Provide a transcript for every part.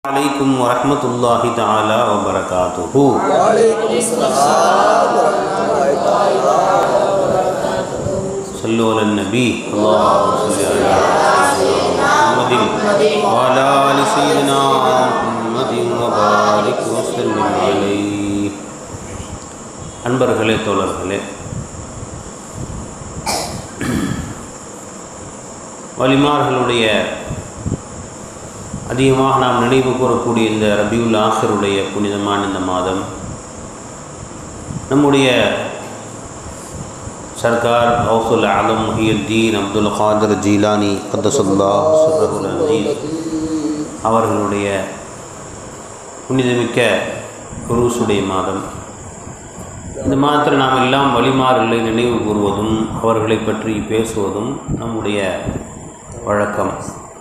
عليكم ورحمة الله تعالى وبركاته وعليكم السلام ورحمة الله تعالى صلوا على النبي اللهم صل على محمد وعلى آل سيدنا محمد وبارك وسلم عليه அன்பர்களே தோழர்களே வலிமார்களுடைய அதிகமாக நாம் நினைவு கூறக்கூடிய இந்த ரபியுல் ஆஹருடைய புனிதமான இந்த மாதம் நம்முடைய சர்க்கார் ஹவுசுல் ஆலம் முஹியுத்தீன் அப்துல் காதர் ஜீலானி கத்தசுல்லா சுர்ரகுல் அசீஸ் அவர்களுடைய புனிதமிக்க குருசுடைய மாதம் இந்த மாதத்தில் நாம் எல்லாம் வழிமாறுகளை நினைவு கூறுவதும் அவர்களை பற்றி பேசுவதும் நம்முடைய வழக்கம்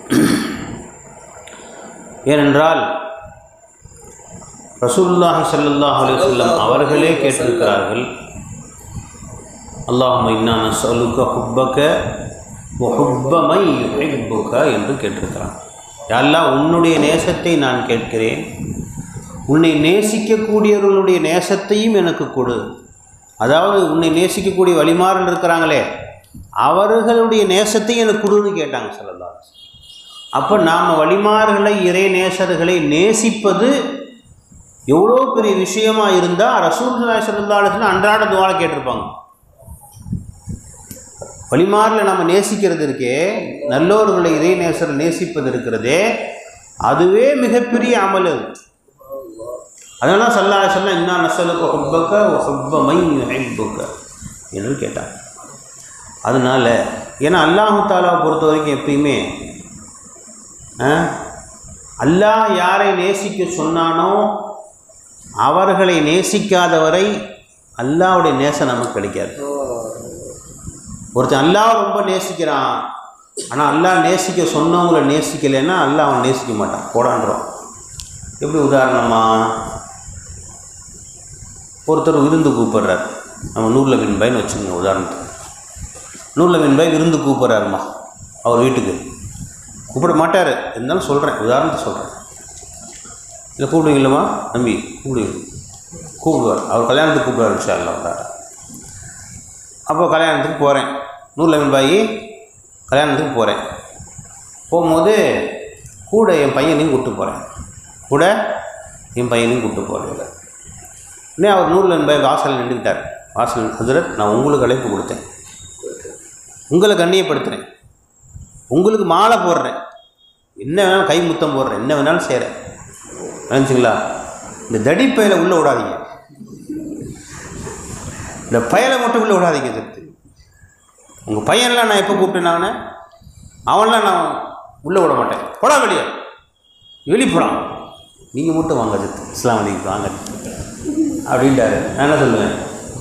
ஏனென்றால் ரசூலுல்லாஹி ஸல்லல்லாஹு அலைஹி வஸல்லம் அவர்களே கேட்டிருக்கிறார்கள் அல்லாஹும்ம இன்னா நஸ்அலுக ஹுப்பக வ ஹுப்ப மை யுஹிப்புக என்று கேட்டிருக்கிறான் யாரெல்லாம் உன்னுடைய நேசத்தை நான் கேட்கிறேன் உன்னை நேசிக்கக்கூடியவர்களுடைய நேசத்தையும் எனக்கு கொடு அதாவது உன்னை நேசிக்கக்கூடிய வழிமாறல் இருக்கிறாங்களே அவர்களுடைய நேசத்தையும் எனக்கு கொடுன்னு கேட்டாங்க சொல்லலாம் அப்போ நாம் வழிமார்களை இறை நேசர்களை நேசிப்பது எவ்வளோ பெரிய விஷயமா இருந்தால் ரசூல் சல்லாஹ் அன்றாட துவால கேட்டிருப்பாங்க வழிமாரில் நம்ம நேசிக்கிறது இருக்கே நல்லோர்களை இறை நேசரை நேசிப்பது இருக்கிறதே அதுவே மிகப்பெரிய அமல் அது அதனால சல்லா சொல்ல என்ன நசலுக்கு ஹுப்பக்க ஹுப்ப மை ஹைப்புக்க என்று கேட்டான் அதனால ஏன்னா அல்லாஹு தாலாவை பொறுத்த வரைக்கும் எப்பயுமே அல்லாஹ் யாரை நேசிக்க சொன்னானோ அவர்களை நேசிக்காதவரை அல்லாவுடைய நேசம் நமக்கு கிடைக்காது ஒருத்தன் அல்லாஹ் ரொம்ப நேசிக்கிறான் ஆனால் அல்லாஹ் நேசிக்க சொன்னவங்களை நேசிக்கலைன்னா அல்லாஹ் அவன் நேசிக்க மாட்டான் போடான்றோம் எப்படி உதாரணமா ஒருத்தர் விருந்து கூப்பிட்றார் நம்ம நூறில் மின்பாய்னு வச்சுக்கோங்க உதாரணத்துக்கு நூறில் மின்பாய் விருந்து கூப்பிட்றாருமா அவர் வீட்டுக்கு கூப்பிட மாட்டார் இருந்தாலும் சொல்கிறேன் உதாரணத்துக்கு சொல்கிறேன் இல்லை கூப்பிடுவீங்களம்மா நம்பி கூப்பிடுவீங்க கூப்பிடுவார் அவர் கல்யாணத்துக்கு கூப்பிடுவார் விஷயம் இல்லை வந்தார் அப்போ கல்யாணத்துக்கு போகிறேன் நூறு லெவன் பாய் கல்யாணத்துக்கு போகிறேன் போகும்போது கூட என் பையனையும் கூப்பிட்டு போகிறேன் கூட என் பையனையும் கூப்பிட்டு போகிறேன் இன்னும் அவர் நூறு லெவன் பாய் வாசல் நின்றுக்கிட்டார் வாசல் ஹசரத் நான் உங்களுக்கு அழைப்பு கொடுத்தேன் உங்களை கண்ணியப்படுத்துகிறேன் உங்களுக்கு மாலை போடுறேன் என்ன வேணாலும் கை முத்தம் போடுறேன் என்ன வேணாலும் செய்கிறேன் நினச்சிங்களா இந்த தடி பயலை உள்ளே விடாதீங்க இந்த பயலை மட்டும் உள்ளே விடாதீங்க சத்து உங்கள் பையன்லாம் நான் எப்போ கூப்பிட்டேன் அவனை அவன்லாம் நான் உள்ளே விட மாட்டேன் போடா வெளியே வெளி போகிறான் நீங்கள் மட்டும் வாங்க சத்து இஸ்லாம் அலிக்கு வாங்க அப்படின்ட்டாரு நான் என்ன சொல்லுவேன்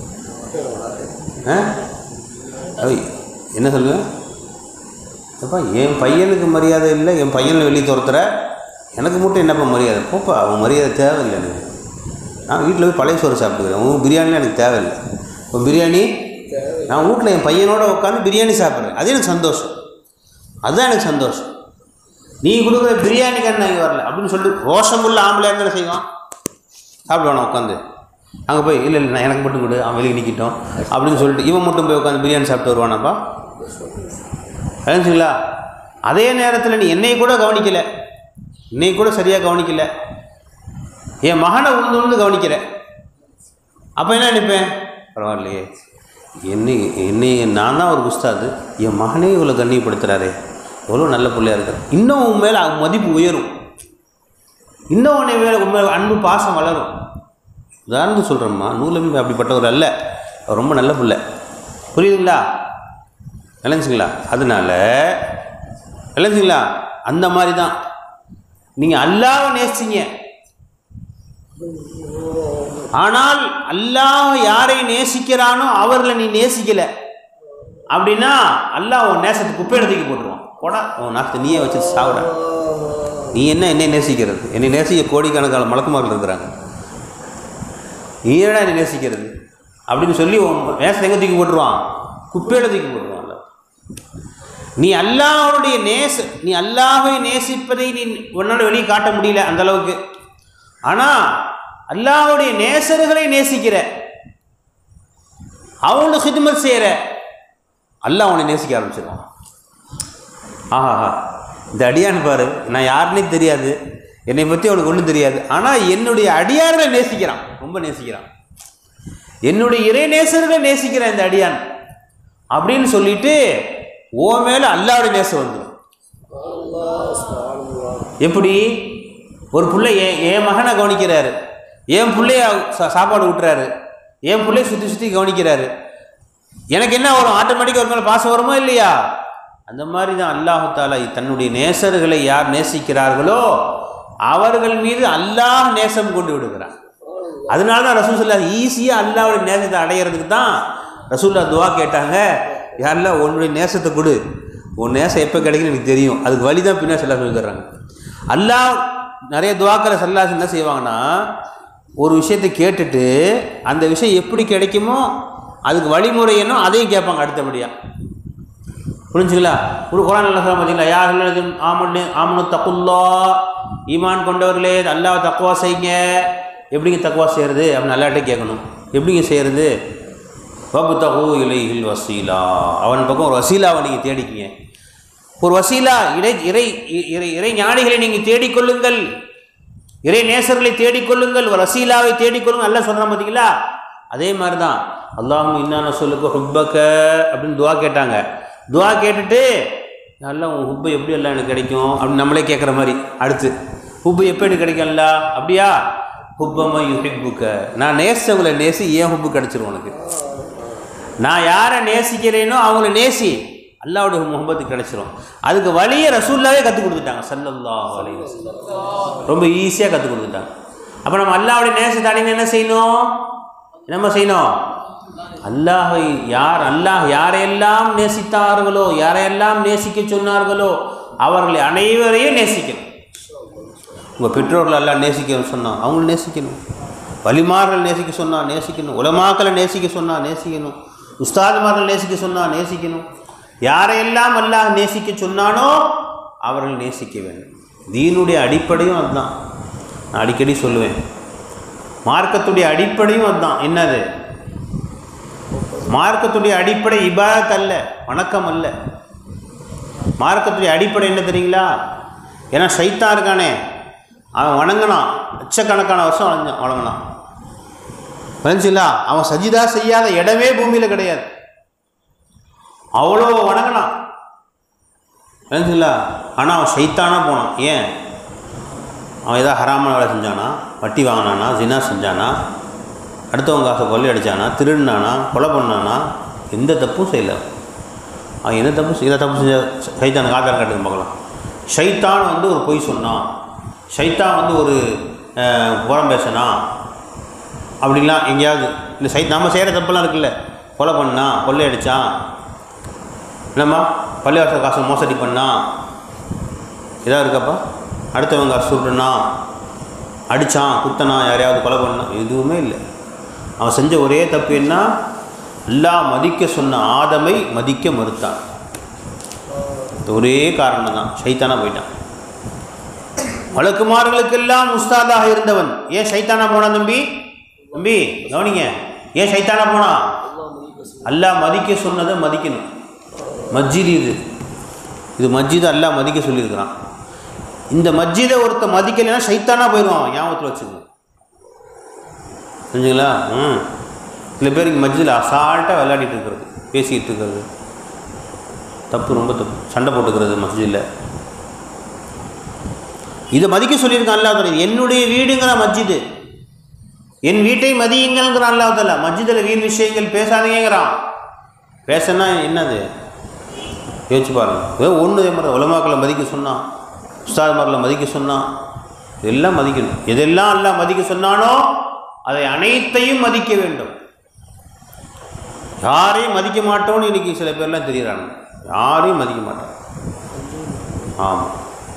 ஆ அது என்ன சொல்லுவேன் அப்பா என் பையனுக்கு மரியாதை இல்லை என் பையனை வெளியே துரத்துற எனக்கு மட்டும் என்னப்பா மரியாதை போப்பா அவன் மரியாதை தேவையில்லை எனக்கு நான் வீட்டில் போய் பழைய சோறு சாப்பிட்டுக்கிறேன் உங்கள் பிரியாணிலாம் எனக்கு தேவையில்லை இப்போ பிரியாணி நான் வீட்டில் என் பையனோட உட்காந்து பிரியாணி சாப்பிட்றேன் அது எனக்கு சந்தோஷம் அதுதான் எனக்கு சந்தோஷம் நீ கொடுக்குற பிரியாணிக்கான இங்கே வரல அப்படின்னு சொல்லிட்டு ரோஷமுள்ள ஆம்பளையாக இருந்தாலும் செய்வான் சாப்பிடுவானா உட்காந்து அங்கே போய் இல்லை இல்லை நான் எனக்கு மட்டும் கொடு அவன் வெளியே நிற்கிட்டோம் அப்படின்னு சொல்லிட்டு இவன் மட்டும் போய் உட்காந்து பிரியாணி சாப்பிட்டு வருவானாப்பா தெரிஞ்சுங்களா அதே நேரத்தில் நீ என்னை கூட கவனிக்கலை என்னை கூட சரியாக கவனிக்கல என் மகனை உழுந்து உழுந்து கவனிக்கிற அப்போ என்ன நினைப்பேன் பரவாயில்லையே என்னை என்னை நான் தான் ஒரு குஸ்தாது என் மகனே இவ்வளோ கண்ணியப்படுத்துகிறாரே எவ்வளோ நல்ல பிள்ளையா இருக்கார் இன்னும் உன் மேலே மதிப்பு உயரும் இன்னும் உன்னை மேலே உன் மேலே அன்பு பாசம் வளரும் உதாரணத்துக்கு சொல்கிறேம்மா நூலமி அப்படிப்பட்டவர் அல்ல அவர் ரொம்ப நல்ல பிள்ளை புரியுதுங்களா விளைஞ்சிங்களா அதனால விளைஞ்சிங்களா அந்த மாதிரி தான் நீங்கள் அல்லாவை நேசிங்க ஆனால் அல்லாஹ் யாரை நேசிக்கிறானோ அவர்களை நீ நேசிக்கலை அப்படின்னா அல்லாஹ் உன் நேசத்தை குப்பை எடுத்துக்கி போட்டுருவான் போடா உன் நாத்தை நீயே வச்சு சாவிட நீ என்ன என்னை நேசிக்கிறது என்னை நேசிக்க கோடிக்கணக்கான மலக்குமார்கள் இருக்கிறாங்க நீ என்னடா என்னை நேசிக்கிறது அப்படின்னு சொல்லி உன் நேசத்தை எங்கே தூக்கி போட்டுருவான் குப்பையில் தூக்கி போட்டுருவான் அல்லாஹ். நீ அல்லாஹ்வுடைய நேச நீ அல்லாஹை நேசிப்பதை நீ உன்னால் வெளியே காட்ட முடியல அந்த அளவுக்கு ஆனால் அல்லாஹ்வுடைய நேசர்களை நேசிக்கிற அவங்களுக்கு ஹிதுமத் செய்கிற அல்லாஹ் அவனை நேசிக்க ஆரம்பிச்சிருவான் ஆஹா இந்த அடியான் பாரு நான் யாருன்னே தெரியாது என்னை பற்றி அவனுக்கு ஒன்றும் தெரியாது ஆனால் என்னுடைய அடியார்களை நேசிக்கிறான் ரொம்ப நேசிக்கிறான் என்னுடைய இறை நேசர்களை நேசிக்கிறான் இந்த அடியான் அப்படின்னு சொல்லிட்டு ஓ மேலே அல்லாவுடைய நேசம் வந்துடும் எப்படி ஒரு பிள்ளை என் என் மகனை கவனிக்கிறாரு என் பிள்ளைய சா- சாப்பாடு ஊட்டுறாரு என் பிள்ளைய சுற்றி சுற்றி கவனிக்கிறாரு எனக்கு என்ன வரும் ஆட்டோமேட்டிக்காக ஒரு மேலே பாசம் வருமா இல்லையா அந்த மாதிரி தான் அல்லாஹு தாலா தன்னுடைய நேசர்களை யார் நேசிக்கிறார்களோ அவர்கள் மீது அல்லாஹ் நேசம் கொண்டு விடுகிறான் அதனால தான் ரசூல் சொல்லா ஈஸியாக அல்லாவுடைய நேசத்தை அடையிறதுக்கு தான் ரசூல்லா துவா கேட்டாங்க யாரெல்லாம் உன்னுடைய நேசத்தை கொடு உன் நேசம் எப்போ கிடைக்குன்னு எனக்கு தெரியும் அதுக்கு வழி தான் பின்னாடி சொல்லா சொல்லி தர்றாங்க அல்லாஹ் நிறைய துவாக்களை சல்லாஸ் என்ன செய்வாங்கன்னா ஒரு விஷயத்தை கேட்டுட்டு அந்த விஷயம் எப்படி கிடைக்குமோ அதுக்கு வழிமுறை என்ன அதையும் கேட்பாங்க அடுத்தபடியாக புரிஞ்சுங்களா ஒரு குரான் நல்லா சொல்ல பார்த்தீங்களா யார் இல்லது ஆமனு ஆமனு தக்குல்லா ஈமான் கொண்டவர்களே அல்லாஹ் தக்குவா செய்யுங்க எப்படிங்க தக்குவா செய்கிறது அப்படின்னு அல்லாட்டே கேட்கணும் எப்படிங்க செய்கிறது வபு தகு இலையில் வசீலா அவன் பக்கம் ஒரு வசீலாவை நீங்கள் தேடிக்கிங்க ஒரு வசீலா இறை இறை இறை இறை ஞானிகளை நீங்கள் தேடிக்கொள்ளுங்கள் இறை நேசர்களை தேடிக்கொள்ளுங்கள் ஒரு வசீலாவை தேடிக்கொள்ளுங்கள் நல்லா சொல்கிறான் பார்த்தீங்களா அதே மாதிரி தான் அல்லாஹும் இன்னான சொல்லுக்கு ஹுப்பக்க அப்படின்னு துவா கேட்டாங்க துவா கேட்டுட்டு நல்லா உன் ஹுப்பு எப்படி எல்லாம் எனக்கு கிடைக்கும் அப்படின்னு நம்மளே கேட்குற மாதிரி அடுத்து ஹுப்பு எப்போ எனக்கு கிடைக்கும்ல அப்படியா ஹுப்பமா யுஹிப்புக்க நான் நேசவங்களை நேசி ஏன் ஹுப்பு கிடச்சிரும் உனக்கு நான் யாரை நேசிக்கிறேனோ அவங்கள நேசி அல்லாவுடைய முகம்பத்து கிடைச்சிரும் அதுக்கு வழியை ரசூல்லாவே கற்றுக் கொடுத்துட்டாங்க சல்லல்லாஹு அலைஹி வஸல்லம் ரொம்ப ஈஸியாக கற்றுக் கொடுத்துட்டாங்க அப்போ நம்ம அல்லாவுடைய நேசத்தை அடைந்து என்ன செய்யணும் என்ன செய்யணும் அல்லாஹை யார் அல்லாஹ் யாரையெல்லாம் நேசித்தார்களோ யாரையெல்லாம் நேசிக்க சொன்னார்களோ அவர்களை அனைவரையும் நேசிக்கணும் உங்கள் பெற்றோர்கள் எல்லாம் நேசிக்கணும் சொன்னால் அவங்கள நேசிக்கணும் வலிமார்கள் நேசிக்க சொன்னால் நேசிக்கணும் உலமாக்களை நேசிக்க சொன்னால் நேசிக்கணும் உஸ்தாதுமார்கள் நேசிக்க சொன்னால் நேசிக்கணும் யாரையெல்லாம் அல்லாஹ் நேசிக்க சொன்னானோ அவர்கள் நேசிக்க வேண்டும் தீனுடைய அடிப்படையும் அதுதான் நான் அடிக்கடி சொல்லுவேன் மார்க்கத்துடைய அடிப்படையும் அதுதான் என்னது மார்க்கத்துடைய அடிப்படை இபாதத் அல்ல வணக்கம் அல்ல மார்க்கத்துடைய அடிப்படை என்ன தெரியுங்களா ஏன்னா சைத்தான் இருக்கானே அவன் வணங்கினான் லட்சக்கணக்கான வருஷம் வணங்க வணங்கினான் புரிஞ்சுங்களா அவன் சஜிதா செய்யாத இடமே பூமியில் கிடையாது அவ்வளோ வணங்கினான் புரிஞ்சுங்களா ஆனால் அவன் சைத்தானாக போனான் ஏன் அவன் ஏதாவது ஹராமான வேலை செஞ்சானா வட்டி வாங்கினானா ஜினா செஞ்சானா அடுத்தவங்க காசை கொள்ளை அடித்தானா திருடினானா கொலை பண்ணானா எந்த தப்பும் செய்யலை அவன் என்ன தப்பு செய்ய தப்பு செஞ்ச சைத்தான் ஆதார் காட்டுக்கு பார்க்கலாம் ஷைத்தான் வந்து ஒரு பொய் சொன்னான் ஷைத்தான் வந்து ஒரு அஹ், புறம் பேசினான் அப்படிலாம் எங்கேயாவது இந்த சை நம்ம செய்கிற தப்பெல்லாம் இருக்குல்ல கொலை பண்ணான் கொள்ளை அடித்தான் இல்லைம்மா பள்ளிவாசல் காசை மோசடி பண்ணான் ஏதாவது இருக்காப்பா அடுத்தவங்க காசு சுருட்டுனான் அடித்தான் குத்தனான் யாரையாவது கொலை பண்ணான் எதுவுமே இல்லை அவன் செஞ்ச ஒரே தப்பு என்ன அல்லாஹ் மதிக்க சொன்ன ஆதமை மதிக்க மறுத்தான் இந்த ஒரே காரணம் தான் சைத்தானா போயிட்டான் வழக்குமார்களுக்கெல்லாம் உஸ்தாதாக இருந்தவன் ஏன் சைத்தானா போனான் தம்பி தம்பி கவனிங்க ஏன் சைத்தானா போனான் அல்லாஹ் மதிக்க சொன்னதை மதிக்கணும் மஸ்ஜித் இது இது மஸ்ஜித் அல்லாஹ் மதிக்க சொல்லியிருக்கிறான் இந்த மஸ்ஜிதை ஒருத்த மதிக்கலைன்னா சைத்தானா போயிடுவான் அவன் ஞாபகத்தில் வச்சுக்கணும் புரிஞ்சுங்களா ம் சில பேர் இங்கே மஸ்ஜிதில் அசால்ட்டாக விளையாடிட்டு இருக்கிறது பேசிக்கிட்டு இருக்கிறது தப்பு ரொம்ப தப்பு சண்டை போட்டுக்கிறது மஸ்ஜிதில் இதை மதிக்க சொல்லியிருக்கான் அல்லாஹ் தாலா. என்னுடைய வீடுங்கிற மஸ்ஜிது என் வீட்டை மதியுங்கள்ங்கிறான் அல்லாஹ் தாலா மஸ்ஜிதில் வீண் விஷயங்கள் பேசாதீங்கிறான் பேசனா என்னது யோசிச்சு பாருங்க ஏதோ ஒன்று மாதிரி உலமாக்களை மதிக்க சொன்னான் உஸ்தாதுமார்களை மதிக்க சொன்னான் இதெல்லாம் மதிக்கணும் எதெல்லாம் எல்லாம் மதிக்க சொன்னானோ அதை அனைத்தையும் மதிக்க வேண்டும் யாரையும் மதிக்க மாட்டோம்னு இன்னைக்கு சில பேர்லாம் தெரியுறாங்க யாரையும் மதிக்க மாட்டாங்க ஆமாம்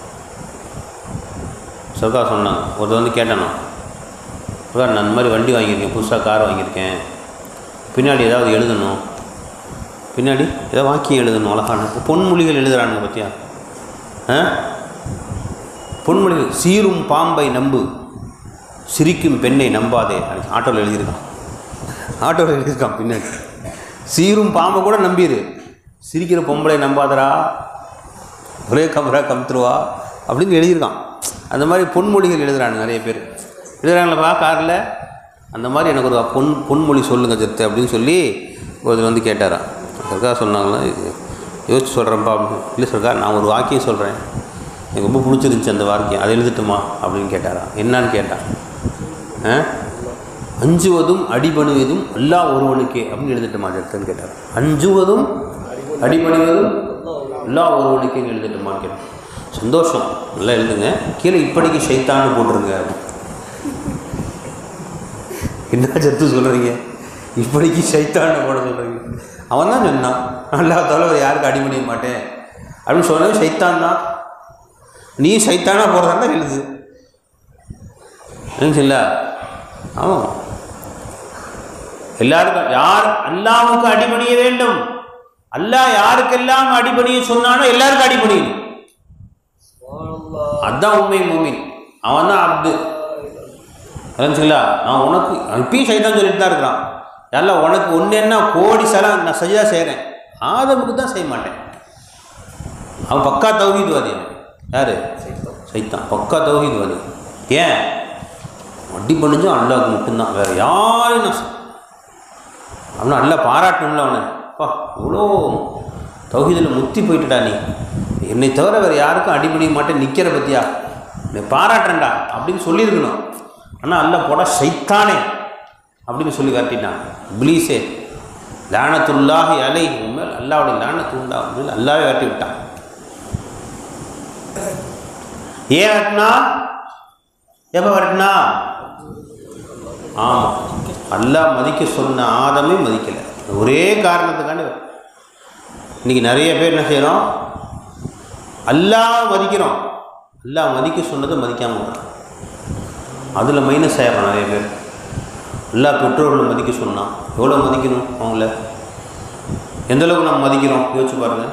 சர்க்கா சொன்னாங்க ஒருத்தர் வந்து கேட்டானோ சார் நான் இந்த மாதிரி வண்டி வாங்கியிருக்கேன் புதுசாக கார் வாங்கியிருக்கேன் பின்னாடி ஏதாவது எழுதணும் பின்னாடி ஏதோ வாக்கியம் எழுதணும் அழகான பொன்மொழிகள் எழுதுறானுங்க பார்த்தியா ஆ? பொன்மொழிகள் சீரும் பாம்பை நம்பு சிரிக்கும் பெண்ணை நம்பாதே அன்னைக்கு ஆட்டோவில் எழுதியிருக்கான் ஆட்டோவில் எழுதியிருக்கான் பின்னாடி சீரும் பாம்பை கூட நம்பிடு சிரிக்கிற பொம்பளை நம்பாதடா ஒரே கமரா கமுத்துருவா அப்படின்னு எழுதியிருக்கான் அந்த மாதிரி பொன்மொழிகள் எழுதுறாங்க நிறைய பேர் எழுதுறாங்களப்பா காரில் அந்த மாதிரி எனக்கு ஒரு பொன் பொன்மொழி சொல்லுங்க சித்து அப்படின்னு சொல்லி ஒருத்தர் வந்து கேட்டாராம் சர்க்கார் சொன்னாங்களா இது யோசிச்சு சொல்கிறேன்ப்பா அப்படின்னு இல்லை சர்க்கார் நான் ஒரு வாக்கியம் சொல்கிறேன் எனக்கு ரொம்ப பிடிச்சிருந்துச்சி அந்த வாக்கியம் அதை எழுதட்டுமா அப்படின்னு கேட்டாராம் என்னன்னு கேட்டான் ஆ அஞ்சுவதும் அடிபணிவதும் எல்லா ஒருவனுக்கே அப்படின்னு எழுதட்டுமா ஜெர்த்தன்னு கேட்டார் அஞ்சுவதும் அடிபணிவதும் எல்லா ஒருவனுக்கே எழுதட்டுமான்னு கேட்டார் சந்தோஷம் நல்லா எழுதுங்க கீழே இப்படிக்கு சைத்தான்னு போட்டுருங்க என்ன ஜத்து சொல்கிறீங்க இப்படிக்கு சைத்தான்னு போட சொல்கிறீங்க அவன் தான் சொன்னான் அல்லா தவிர யாருக்கு அடிபணிய மாட்டேன் அப்படின்னு சொன்னது சைத்தான் தான் நீ சைத்தானா போகிறதா தான் எழுது இல்ல ஆமாம் எல்லாருக்கும் யார் அல்லாவுக்கு அடிபணிய வேண்டும் அல்லாஹ் யாருக்கெல்லாம் அடிபணிய சொன்னானோ எல்லாருக்கும் அடிபணியணும் அதான் உண்மை மூமின் அவன் தான் அப்து சரிங்களா நான் உனக்கு இப்பயும் சைதான் சொல்லிட்டு தான் இருக்கிறான் எல்லாம் உனக்கு ஒன்று என்ன கோடி சலம் நான் சரியாக செய்கிறேன் ஆதமுக்கு தான் செய்ய மாட்டேன் அவன் பக்கா தௌஹீத்வாதி அவன். யாரு சைத்தான் பக்கா தௌஹீத்வாதி ஏன் அடி பண்ணிஞ்சும் அல்லாவுக்கு மட்டும்தான் வேறு யாரையும் நான் செ- அவனை நல்லா பாராட்டணும்ல அவனை அப்பா இவ்வளோ தௌஹீதில் முத்தி போயிட்டுடா நீ என்னை தவிர வேறு யாருக்கும் அடிபணிய மாட்டேன் நிற்கிற பத்தியா நீ பாராட்டுறேன்டா அப்படின்னு சொல்லியிருக்கணும் ஆனால் அல்ல போட சைத்தானே அப்படின்னு சொல்லி காட்டிட்டான் இப்லீஸே லானத்துல்லாஹி அலை உண்மையில் அல்லாவுடைய லானத்து உண்டா உண்மையில் அல்லாவே காட்டி விட்டான் ஏன் வெட்டினா எப்போ வெட்டினா ஆமாம் அல்லாஹ் மதிக்க சொன்ன ஆதமே மதிக்கலை ஒரே காரணத்துக்காண்டி வெட்டினான். இன்னைக்கு நிறைய பேர் என்ன செய்கிறோம் அல்லாஹ் மதிக்கிறோம் அல்லாஹ் மதிக்க சொன்னதை மதிக்காமல் விடுறோம் அதில் மைனஸ் ஆயிடுறோம் நிறைய பேர் எல்லா பெற்றோர்களை மதிக்க சொன்னான் எவ்வளோ மதிக்கணும் அவங்கள எந்த அளவுக்கு நம்ம மதிக்கிறோம் யோசிச்சு பாருங்க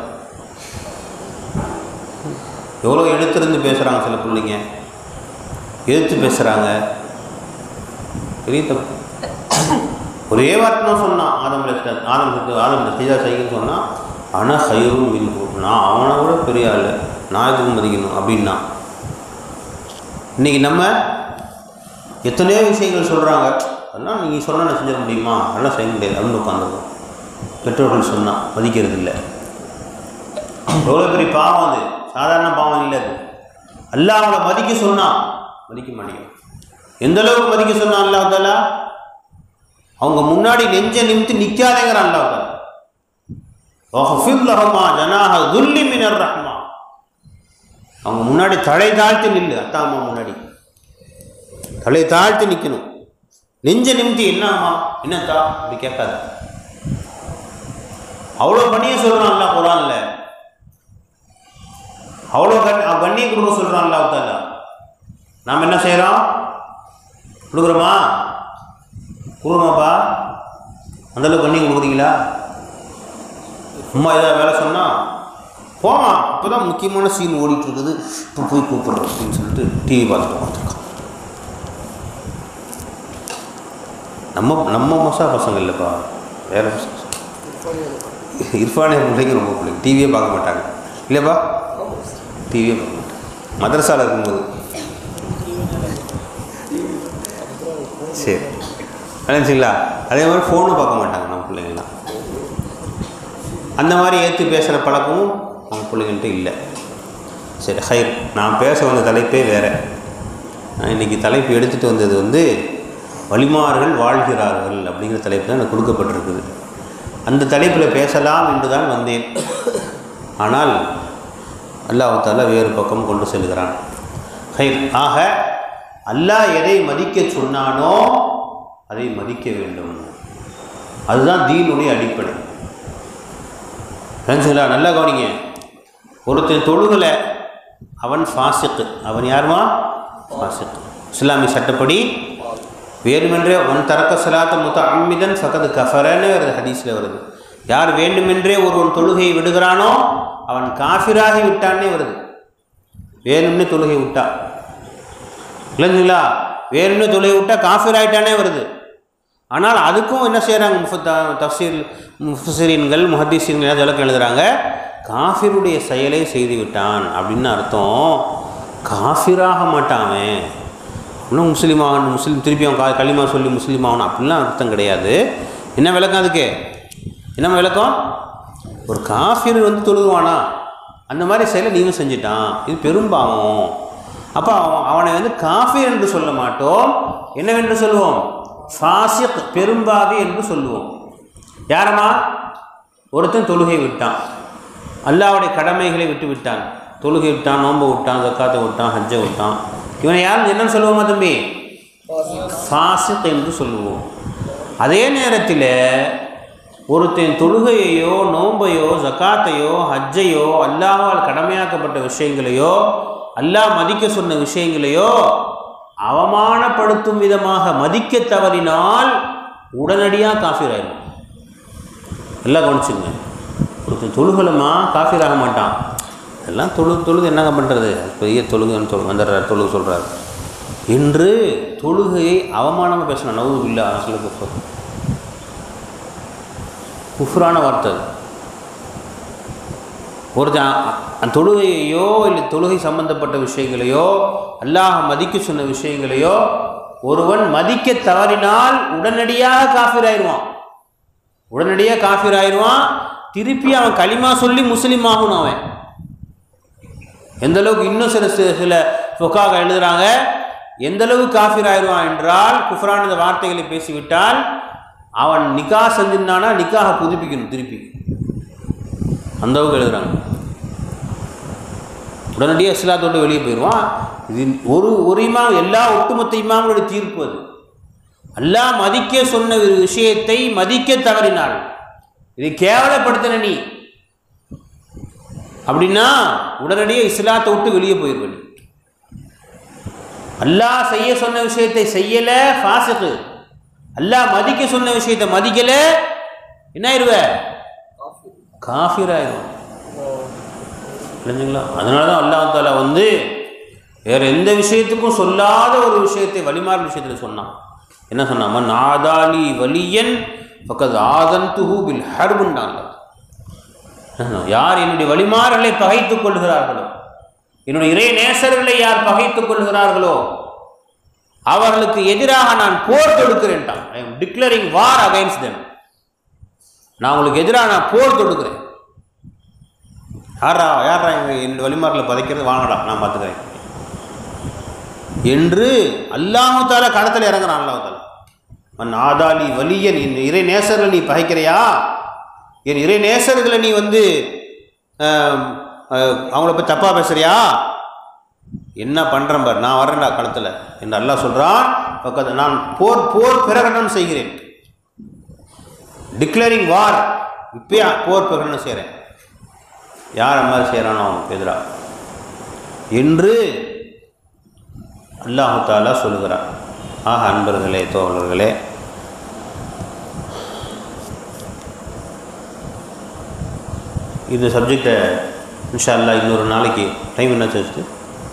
எவ்வளோ எடுத்திருந்து பேசுகிறாங்க சில பிள்ளைங்க எதிர்த்து பேசுகிறாங்க பெரிய தப்பு ஒரே வார்த்தை தான் சொன்னான் ஆதம் அலைஹிஸ்ஸலாம். ஆதம் செத்து- ஆதம் செய்தா செய்யுன்னு சொன்னான் ஆனால் சைரும் மின்ஹு நான் அவனை விட பெரிய ஆள் நான் எதுக்கு மதிக்கணும் அப்படின்னா இன்றைக்கி நம்ம எத்தனையோ விஷயங்கள் சொல்கிறாங்க அதெல்லாம் நீங்கள் சொன்னால் நான் செஞ்சிட முடியுமா அதெல்லாம் செய்ய முடியாது அப்படின்னு உட்காந்துருக்கோம் பெற்றோர்கள் சொன்னால் மதிக்கிறது இல்லை எவ்வளோ பெரிய பாவம் அது சாதாரண பாவம் இல்லை அது அல்லாஹ் அவங்கள மதிக்க சொன்னான் மதிக்க மாட்டேங்கிறான் எந்த அளவுக்கு மதிக்க சொன்னான் அல்லாஹ் தாலா அவங்க முன்னாடி நெஞ்ச நிமித்து நிற்காதேங்கிறான் அல்லாஹ் தாலா வஹ்ஃபித் லஹுமா ஜனாஹ துல்லி மினர் ரஹ்மா அவங்க முன்னாடி தலை தாழ்த்தி நில்லு அத்தா அம்மா முன்னாடி தலை தாழ்த்தி நிற்கணும் நெஞ்ச நிமித்தி என்னம்மா என்னத்தா அப்படி கேட்காத அவ்வளோ பண்ணிய சொல்கிறான்ல குரான்ல அவ்வளோ கண் கண்ணியை கொடுக்க சொல்கிறான்ல அவத்தால நாம் என்ன செய்கிறோம் கொடுக்குறோமா கொடுக்குறோமாப்பா அந்தளவுக்கு கண்ணி கொடுக்குறீங்களா அம்மா ஏதாவது வேலை சொன்னால் போமா இப்போ தான் முக்கியமான சீன் ஓடிட்டு இருக்குது இப்போ போய் கூப்பிட்றோம் அப்படின்னு சொல்லிட்டு டிவி பார்த்துட்டு உட்காந்துருக்கோம் நம்ம நம்ம மோசா பசங்க இல்லைப்பா வேற பசங்க இர்ஃபானிய பிள்ளைங்க ரொம்ப பிள்ளைங்க டிவியே பார்க்க மாட்டாங்க இல்லைப்பா டிவியே பார்க்க மாட்டாங்க மதரசாவில் இருக்கும்போது சரி நினச்சிங்களா அதே மாதிரி ஃபோனும் பார்க்க மாட்டாங்க நம்ம பிள்ளைங்களாம் அந்த மாதிரி ஏற்று பேசுகிற பழக்கமும் அவங்க பிள்ளைங்கள்ட்ட இல்லை சரி ஹைர் நான் பேச வந்த தலைப்பே வேறு நான் இன்றைக்கி தலைப்பு எடுத்துகிட்டு வந்தது வந்து வழிமார்கள் வாழ்கிறார்கள் அப்படிங்கிற தலைப்பு தான் எனக்கு கொடுக்கப்பட்டிருக்குது அந்த தலைப்பில் பேசலாம் என்று தான் வந்தேன் ஆனால் அல்லாஹால வேறு பக்கம் கொண்டு செல்கிறான் ஹைர் ஆக அல்லாஹ் எதை மதிக்க சொன்னானோ அதை மதிக்க வேண்டும் அதுதான் தீனுடைய அடிப்படை ஃப்ரெண்ட்ஸுங்களா நல்லா கவனிங்க ஒருத்தன் தொழுகலை அவன் ஃபாசிக்கு அவன் யாருமா ஃபாசிக்கு இஸ்லாமிய சட்டப்படி வேண்டுமென்றே ஒன் தரக்க சலாத்த முத்த அம்மிதன் ஃபகது கஃபரன்னு வருது ஹதீஸில் வருது யார் வேண்டுமென்றே ஒருவன் தொழுகையை விடுகிறானோ அவன் காஃபிராகி விட்டான்னே வருது வேணும்னு தொழுகை விட்டா இல்லைங்களா வேணும்னு தொழுகை விட்டா காஃபிர் ஆயிட்டானே வருது ஆனால் அதுக்கும் என்ன செய்கிறாங்க முஃப த- தஃசீர் முஃபசிரீன்கள் முஹத்தீசீன்கள் விளக்கம் எழுதுகிறாங்க காஃபிருடைய செயலை செய்து விட்டான் அப்படின்னு அர்த்தம் காஃபிராக மாட்டாமே இன்னும் முஸ்லீம் ஆகணும் முஸ்லீம் திருப்பி அவன் கா- களிமா சொல்லி முஸ்லீம் ஆகணும் அப்படிலாம் அர்த்தம் கிடையாது என்ன விளக்கம் அதுக்கு என்ன விளக்கம் ஒரு காஃபிர் வந்து தொழுவானா அந்த மாதிரி செயலை நீயும் செஞ்சிட்டான் இது பெரும்பாவம் அப்போ அவன் அவனை வந்து காஃபிர் என்று சொல்ல மாட்டோம் என்னவென்று சொல்லுவோம் ஃபாசிக் பெரும்பாவி என்று சொல்லுவோம் யாரம்மா ஒருத்தன் தொழுகை விட்டான் அல்லாவுடைய கடமைகளை விட்டு விட்டான் தொழுகை விட்டான் நோன்பை விட்டான் ஜக்காத்தை விட்டான் ஹஜ்ஜை விட்டான் இவனை யாரும் என்னன்னு சொல்லுவோமா தம்பி ஃபாசிக் என்று சொல்லுவோம் அதே நேரத்தில் ஒருத்தன் தொழுகையையோ நோன்பையோ ஜக்காத்தையோ ஹஜ்ஜையோ அல்லாஹ்வால் கடமையாக்கப்பட்ட விஷயங்களையோ அல்லாஹ் மதிக்க சொன்ன விஷயங்களையோ அவமானப்படுத்தும் விதமாக மதிக்க தவறினால் உடனடியாக காஃபிர் ஆயிடும் எல்லாம் கவனிச்சுங்க ஒருத்தன் தொழுகலமா காஃபிர் ஆக மாட்டான் எல்லாம் தொழு தொழுது என்னங்க பண்ணுறது பெரிய தொழுகுன்னு தொழு வந்துடுறார் தொழுகு சொல்கிறார் என்று தொழுகையை அவமானமாக பேசின நவு இல்லை அசலுக்கு குஃபர் குஃப்ரான வார்த்தை அது ஒருத்தன் அ- அந்த தொழுகையையோ இல்லை தொழுகை சம்பந்தப்பட்ட விஷயங்களையோ அல்லாஹ் மதிக்க சொன்ன விஷயங்களையோ ஒருவன் மதிக்க தவறினால் உடனடியாக காஃபிர் ஆயிடுவான் உடனடியாக காஃபிர் ஆயிடுவான் திருப்பி அவன் களிமா சொல்லி முஸ்லீம் ஆகணும் அவன் எந்த அளவுக்கு இன்னும் சில சில- சில ஃபொக்காக எழுதுறாங்க எந்த அளவுக்கு காஃபிர் ஆயிடுவான் என்றால் குஃப்ரான இந்த வார்த்தைகளை பேசிவிட்டால் அவன் நிக்கா செஞ்சிருந்தானா நிக்காக புதுப்பிக்கணும் திருப்பி அந்த அளவுக்கு எழுதுறாங்க உடனடியாக இஸ்லாத்தோடு வெளியே போயிடுவான் இது ஒரு ஒரு இமாம் எல்லா ஒட்டுமொத்த இமாம்களுடைய தீர்ப்பு அது அல்லாஹ் மதிக்க சொன்ன ஒரு விஷயத்தை மதிக்க தவறினாள் இதை கேவலப்படுத்தின நீ அப்படின்னா உடனடியாக இஸ்லாத்தை விட்டு வெளியே போயிடுவ நீ அல்லாஹ் செய்ய சொன்ன விஷயத்தை செய்யல ஃபாசிக்கு அல்லாஹ் மதிக்க சொன்ன விஷயத்தை மதிக்கல என்ன ஆயிடுவ காஃபிர் ஆயிடும் இல்லைங்களா அதனால தான் அல்லாஹ் தாலா வந்து வேற எந்த விஷயத்துக்கும் சொல்லாத ஒரு விஷயத்தை வழிமாறு விஷயத்தில் சொன்னான் என்ன சொன்னாம நாதாலி வலியன் பக்கத்து ஆதந்துஹு பில் ஹர்புண்டாங்க யார் என்னுடைய வழிமாறுகளை பகைத்துக் கொள்கிறார்களோ என்னுடைய இறை நேசர்களை யார் பகைத்துக் கொள்கிறார்களோ அவர்களுக்கு எதிராக நான் போர் தொடுக்கிறேன்ட்டான் I am declaring war against them நான் உங்களுக்கு எதிராக நான் போர் தொடுக்கிறேன் யாரா யாரா எங்க என்னுடைய வழிமாரில் பதைக்கிறது வாங்கடா நான் பார்த்துக்கிறேன் என்று அல்லாஹு தாலா களத்தில் இறங்குறான் அல்லாஹு தாலா மன் ஆதாலி வலியன் என் இறை நேசர்களை நீ பகைக்கிறையா என் இறை நேசர்களை நீ வந்து ஆம், அஹ், அவங்கள போய் தப்பாக பேசுறியா என்ன பண்ணுறேன் பார் நான் வர்றேன்டா களத்தில் என்று அல்லாஹ் சொல்கிறான் பக்கத்து நான் போர் போர் பிரகடனம் செய்கிறேன் டிக்ளரிங் வார் இப்பயே போர் பிரகடனம் செய்கிறேன் யார் அந்த மாதிரி செய்கிறானோ அவனுக்கு எதிராக என்று அல்லாஹு தாலா சொல்லுகிறார் ஆக அன்பர்களே தோழர்களே இந்த சப்ஜெக்டை இன்ஷா அல்லாஹ் இன்னொரு நாளைக்கு டைம் என்ன ஆச்சு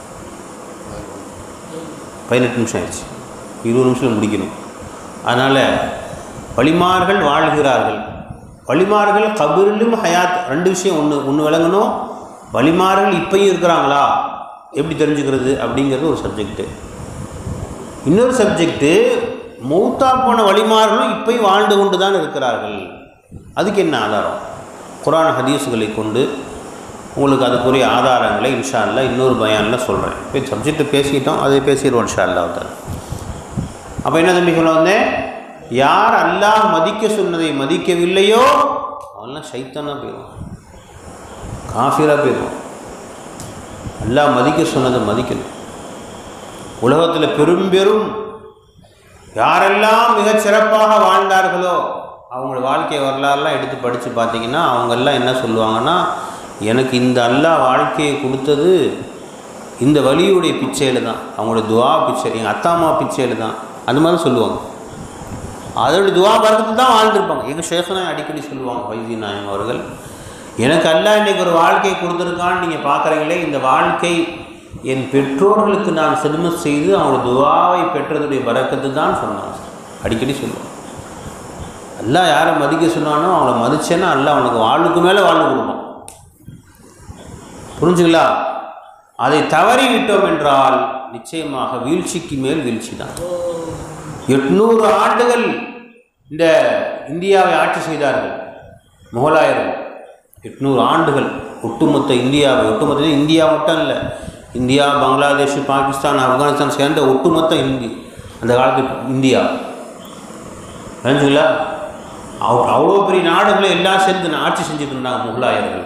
பதினெட்டு நிமிஷம் ஆயிடுச்சு இருபது நிமிஷம் முடிக்கணும் அதனால் வழிமார்கள் வாழ்கிறார்கள் வழிமார்கள் கபிரிலும் ஹயாத் ரெண்டு விஷயம் ஒன்று ஒன்று விளங்கணும் வழிமார்கள் இப்பயும் இருக்கிறாங்களா எப்படி தெரிஞ்சுக்கிறது அப்படிங்கிறது ஒரு சப்ஜெக்ட்டு இன்னொரு சப்ஜெக்ட்டு மௌத்தா போன வழிமார்களும் இப்பயும் வாழ்ந்து கொண்டு தான் இருக்கிறார்கள் அதுக்கு என்ன ஆதாரம் குரான் ஹதீஸுகளை கொண்டு உங்களுக்கு அதுக்குரிய ஆதாரங்களை இன்ஷா அல்லாஹ் இன்னொரு பயானில் சொல்கிறேன் இப்போ சப்ஜெக்ட்டு பேசிக்கிட்டோம் அதை பேசிடுவோம் இன்ஷா அல்லாஹ் தான் அப்போ என்ன தம்பி சொல்ல வந்தேன் யார் அல்லாஹ் மதிக்க சொன்னதை மதிக்கவில்லையோ அவன்லாம் சைத்தானா போயிடுவான் காஃபிராக போயிடுவான் அல்லாஹ் மதிக்க சொன்னதை மதிக்கணும் உலகத்தில் பெரும் பெரும் யாரெல்லாம் மிகச் சிறப்பாக வாழ்ந்தார்களோ அவங்களோட வாழ்க்கை வரலாறுலாம் எடுத்து படித்து பார்த்தீங்கன்னா அவங்கெல்லாம் என்ன சொல்லுவாங்கன்னா எனக்கு இந்த அல்லாஹ் வாழ்க்கையை கொடுத்தது இந்த வழியுடைய பிச்சையில் தான் அவங்களோட துவா பிச்சை எங்கள் அத்தா அம்மா பிச்சையில் தான் அந்த மாதிரி சொல்லுவாங்க அதோட துவா பறக்கத்து தான் வாழ்ந்திருப்பாங்க எங்கள் ஷேഖனா அடிக்கடி சொல்லுவாங்க வைத்தி நாயம் அவர்கள் எனக்கு அல்லாஹ் இன்றைக்கி ஒரு வாழ்க்கையை கொடுத்துருக்கான்னு நீங்கள் பார்க்குறீங்களே இந்த வாழ்க்கை என் பெற்றோர்களுக்கு நான் செதுமத் செய்து அவங்களோட துவாவை பெற்றதுடைய பறக்கத்து தான் சொன்னான் அடிக்கடி சொல்லுவான் அல்லாஹ் யாரை மதிக்க சொன்னானோ அவங்கள மதிச்சேன்னா அல்லாஹ் அவனுக்கு வாழ்வுக்கு மேலே வாழ்வு கொடுப்பான் புரிஞ்சுங்களா அதை தவறி விட்டோம் என்றால் நிச்சயமாக வீழ்ச்சிக்கு மேல் வீழ்ச்சி தான் எட்நூறு ஆண்டுகள் இந்த இந்தியாவை ஆட்சி செய்தார்கள் முகலாயர்கள் எட்நூறு ஆண்டுகள் ஒட்டுமொத்த இந்தியாவை ஒட்டுமொத்த இந்தியா மட்டும் இல்லை இந்தியா பங்களாதேஷ் பாகிஸ்தான் ஆப்கானிஸ்தான் சேர்ந்த ஒட்டுமொத்த இந்தி அந்த காலத்து இந்தியா புரிஞ்சுங்களா அவ் அவ்வளோ பெரிய நாடுகளை எல்லாம் சேர்ந்து ஆட்சி செஞ்சுட்டு இருந்தாங்க முகலாயர்கள்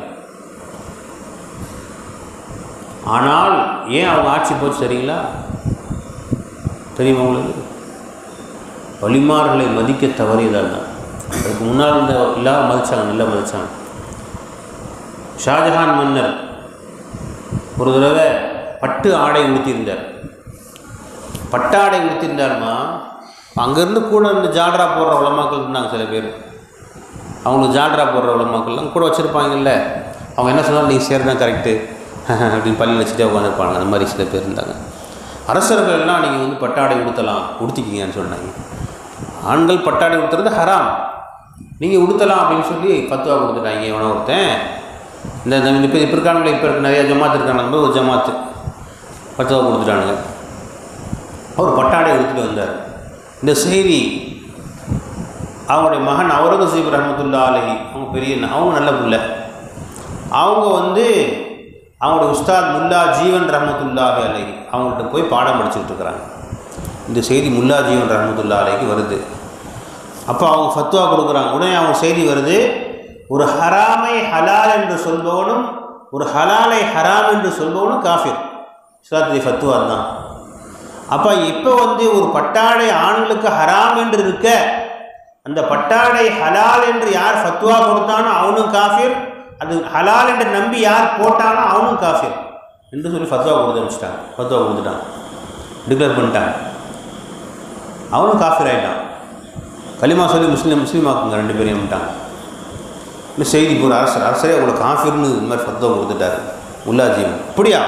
ஆனால் ஏன் அவங்க ஆட்சி போச்சு சரிங்களா தெரியுமா உங்களுக்கு வலிமார்களை மதிக்க தவறியதால் தான் அதுக்கு முன்னால் இந்த எல்லாம் மதிச்சாங்க நல்லா மதிச்சாங்க ஷாஜஹான் மன்னர் ஒரு தடவை பட்டு ஆடை உடுத்தியிருந்தார் பட்டாடை உடுத்தியிருந்தாருமா அங்கேருந்து கூட இந்த ஜால்ரா போடுற உலமாக்கள் இருந்தாங்க சில பேர் அவங்களுக்கு ஜால்ரா போடுற உலமாக்கள்லாம் கூட வச்சுருப்பாங்கல்ல அவங்க என்ன சொன்னாலும் நீ சேர்தான் கரெக்டு அப்படின்னு பள்ளி வச்சுட்டே உட்காந்துருப்பாங்க அந்த மாதிரி சில பேர் இருந்தாங்க அரசர்கள் எல்லாம் நீங்கள் வந்து பட்டாடை உடுத்தலாம் உடுத்திக்கிங்கன்னு சொன்னாங்க ஆண்கள் பட்டாடை உடுத்துறது ஹராம் நீங்கள் உடுத்தலாம் அப்படின்னு சொல்லி பத்துவா கொடுத்துட்டாங்க இவனை ஒருத்தன் இந்த இந்த இப்போ இப்போ இருக்கானுங்களே இப்போ இருக்க நிறைய ஜமாத்து இருக்கானுங்க ஒரு ஜமாத்து பத்துவா கொடுத்துட்டானுங்க அவர் பட்டாடை எடுத்துகிட்டு வந்தார் இந்த செய்தி அவங்களுடைய மகன் அவுரங்கசீப் ரஹமத்துல்லா அலஹி அவங்க பெரிய அவங்க நல்ல பிள்ளை அவங்க வந்து அவங்களுடைய உஸ்தாத் முல்லா ஜீவன் ரஹமத்துல்லாஹி அலஹி அவங்கள்ட்ட போய் பாடம் படிச்சுட்டு இருக்கிறாங்க இந்த செய்தி முல்லா ஜீவன் ரஹமத்துல்லா அலைக்கு வருது அப்போ அவங்க ஃபத்வா கொடுக்குறாங்க உடனே அவங்க செய்தி வருது ஒரு ஹராமை ஹலால் என்று சொல்பவனும் ஒரு ஹலாலை ஹராம் என்று சொல்பவனும் காஃபிர் இஸ்லாத்துடைய ஃபத்வா தான் அப்போ இப்போ வந்து ஒரு பட்டாடை ஆண்களுக்கு ஹராம் என்று இருக்க அந்த பட்டாடை ஹலால் என்று யார் ஃபத்வா கொடுத்தானோ அவனும் காஃபிர் அது ஹலால் என்று நம்பி யார் போட்டானோ அவனும் காஃபிர் என்று சொல்லி ஃபத்வா கொடுத்து வச்சுட்டாங்க ஃபத்வா கொடுத்துட்டான் டிக்ளேர் பண்ணிட்டாங்க அவனும் காஃபிர் ஆகிட்டான் களிமா சொல்லி முஸ்லீம் முஸ்லீம் ஆக்குங்க ரெண்டு பேரையும் விட்டாங்க இந்த செய்தி போகிற அரசர் அரசரே உங்களை காஃபிர்னு இந்த மாதிரி ஃபத்வா கொடுத்துட்டாரு முல்லாஜியும் அப்படியா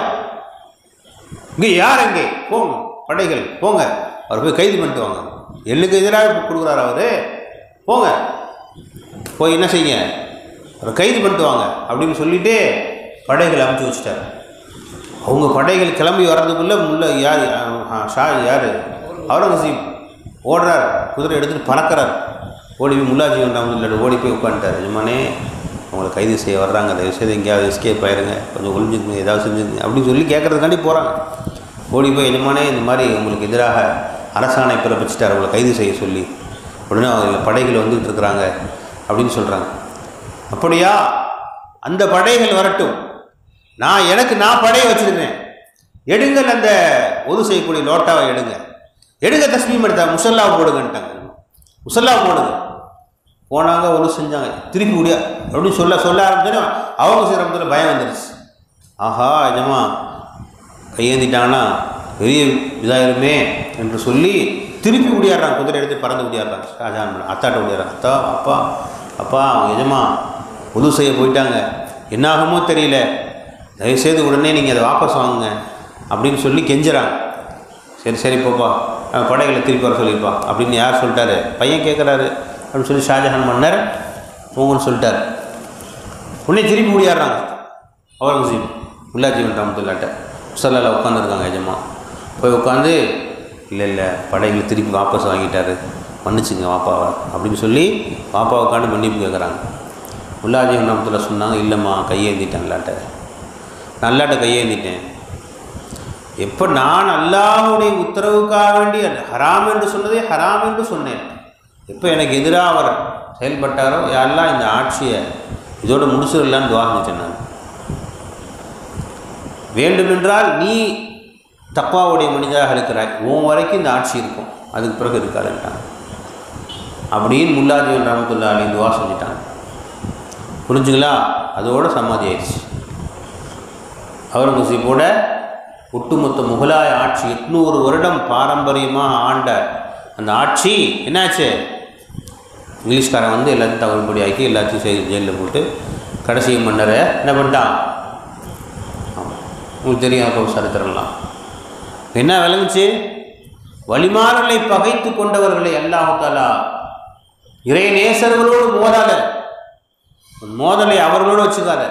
இங்கே யார் எங்கே போங்க படைகள் போங்க அவர் போய் கைது பண்ணிட்டு வாங்க எள்ளுக்கு எதிராக கொடுக்குறாரு அவர் போங்க போய் என்ன செய்யுங்க அவரை கைது பண்ணிட்டு வாங்க அப்படின்னு சொல்லிட்டு படைகள் அமுச்சு வச்சுட்டார் அவங்க படைகள் கிளம்பி வர்றதுக்குள்ளே முல்ல யார் ஆ, ஷா யார் அவுரங்கசீப் ஓடுறார் குதிரை எடுத்துகிட்டு பறக்கிறார் ஓடி போய் முல்லாஜீவன் ராமதுல்லாடு ஓடி போய் உட்காந்துட்டார் எஜமானே உங்களை கைது செய்ய வர்றாங்க அந்த விஷயத்தை எங்கேயாவது எஸ்கேப் ஆயிருங்க கொஞ்சம் ஒளிஞ்சுக்குங்க ஏதாவது செஞ்சுங்க அப்படின்னு சொல்லி கேட்குறதுக்காண்டி போகிறாங்க ஓடி போய் எஜமானே இந்த மாதிரி உங்களுக்கு எதிராக அரசாணை பிறப்பிச்சிட்டார் உங்களை கைது செய்ய சொல்லி உடனே அவங்க படைகள் வந்துகிட்டு இருக்கிறாங்க அப்படின்னு சொல்கிறாங்க அப்படியா அந்த படைகள் வரட்டும் நான் எனக்கு நான் படையை வச்சுருக்கேன் எடுங்கள் அந்த ஒது செய்யக்கூடிய லோட்டாவை எடுங்க எடுங்க தஸ்மீம் எடுத்தா முசல்லா போடுங்கன்ட்டாங்க முசல்லா போடுங்க போனாங்க ஒன்று செஞ்சாங்க திருப்பி முடியா அப்படின்னு சொல்ல சொல்ல ஆரம்பிச்சோன்னே அவங்க செய்கிற பயம் வந்துருச்சு ஆஹா எஜமா கையேந்திட்டாங்கன்னா பெரிய இதாயிருமே என்று சொல்லி திருப்பி ஓடியாடுறாங்க குதிரை எடுத்து பறந்து ஓடியாடுறாங்க ஷாஜான் அத்தாட்ட ஓடியாடுறாங்க அத்தா அப்பா அப்பா அவங்க எஜமா உதவு செய்ய போயிட்டாங்க என்ன ஆகுமோ தெரியல தயவுசெய்து உடனே நீங்கள் அதை வாபஸ் வாங்குங்க அப்படின்னு சொல்லி கெஞ்சுறாங்க சரி சரி போப்பா அஹ் படைகளை திருப்பி வர சொல்லிப்பா அப்படின்னு யார் சொல்லிட்டாரு பையன் கேட்குறாரு அப்படின்னு சொல்லி ஷாஜஹான் மன்னர் போங்கன்னு சொல்லிட்டார் உடனே திருப்பி முடியாடுறாங்க அவுரங்கசீப் முல்லாஜீவன் ராமத்துல்லாட்ட முசல்லால உட்காந்துருக்காங்க எஜமா போய் உட்காந்து இல்லை இல்லை படைகளை திருப்பி வாபஸ் வாங்கிட்டாரு மன்னிச்சுங்க வாப்பாவை அப்படின்னு சொல்லி வாப்பாவை உட்காந்து மன்னிப்பு கேட்குறாங்க முல்லாஜீவன் ராமத்துல்லா சொன்னாங்க இல்லைம்மா கையேந்திட்டேன் அல்லாட்ட நான் அல்லாட்ட கையேந்திட்டேன் எப்போ நான் அல்லாஹ்வுடைய உத்தரவுக்காக வேண்டி அது ஹராம் என்று சொன்னதே ஹராம் என்று சொன்னேன் எப்போ எனக்கு எதிராக அவர் செயல்பட்டாரோ யாரெல்லாம் இந்த ஆட்சியை இதோட முடிச்சிடலான்னு துவா செஞ்சேன் நான் வேண்டுமென்றால் நீ தப்பாவுடைய மனிதராக இருக்கிறாய் உன் வரைக்கும் இந்த ஆட்சி இருக்கும் அதுக்கு பிறகு இருக்காதுன்ட்டாங்க அப்படின்னு முல்லாஜீவன் ரஹமத்துல்லா அலி துவா செஞ்சுட்டாங்க புரிஞ்சுங்களா அதோட சமாதி ஆயிடுச்சு அவுரங்கசீப்போட ஒட்டுமொத்த முகலாய ஆட்சி எட்நூறு வருடம் பாரம்பரியமாக ஆண்ட அந்த ஆட்சி என்னாச்சு இங்கிலீஷ்காரன் வந்து எல்லாத்தையும் தகவல்படி ஆக்கி எல்லாத்தையும் செய்து ஜெயிலில் போட்டு கடைசி மன்னரை என்ன பண்ணிட்டான் ஆமாம் உங்களுக்கு தெரியும் அப்போ சரித்திரம்லாம் என்ன விளங்குச்சு வழிமாறலை பகைத்து கொண்டவர்களை அல்லாஹாலா இறை நேசர்களோடு மோதாத உன் மோதலை அவர்களோடு வச்சுக்காத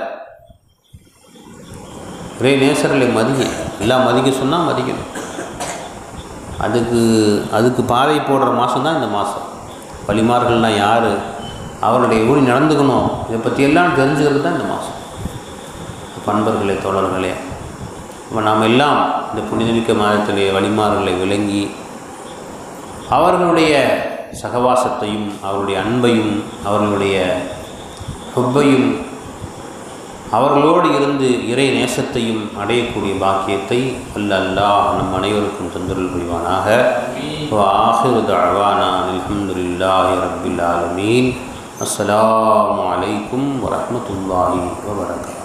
இறை நேசர்களை மதிங்க எல்லாம் மதிக்க சொன்னால் மதிக்கணும் அதுக்கு அதுக்கு பாதை போடுற மாதம் தான் இந்த மாதம் வழிமார்கள்னால் யார் அவருடைய ஊழி நடந்துக்கணும் இதை பற்றியெல்லாம் தெரிஞ்சுக்கிறது தான் இந்த மாதம் பண்பர்களே தோழர்களே அப்ப நாம் எல்லாம் இந்த புனிதமிக்க மாதத்திலே வழிமாறுகளை விளங்கி அவர்களுடைய சகவாசத்தையும் அவருடைய அன்பையும் அவர்களுடைய ஹுப்பையும் அவர்களோடு இருந்து இறை நேசத்தையும் அடையக்கூடிய பாக்கியத்தை அல்ல அல்லாஹ் நம் அனைவருக்கும் தந்தருள் புரிவானாக ஆஹிரு தஅவானா அல்ஹம்துலில்லாஹி ரப்பில் ஆலமீன் அஸ்ஸலாமு அலைக்கும் வரஹ்மத்துல்லாஹி வபரகாத்துஹு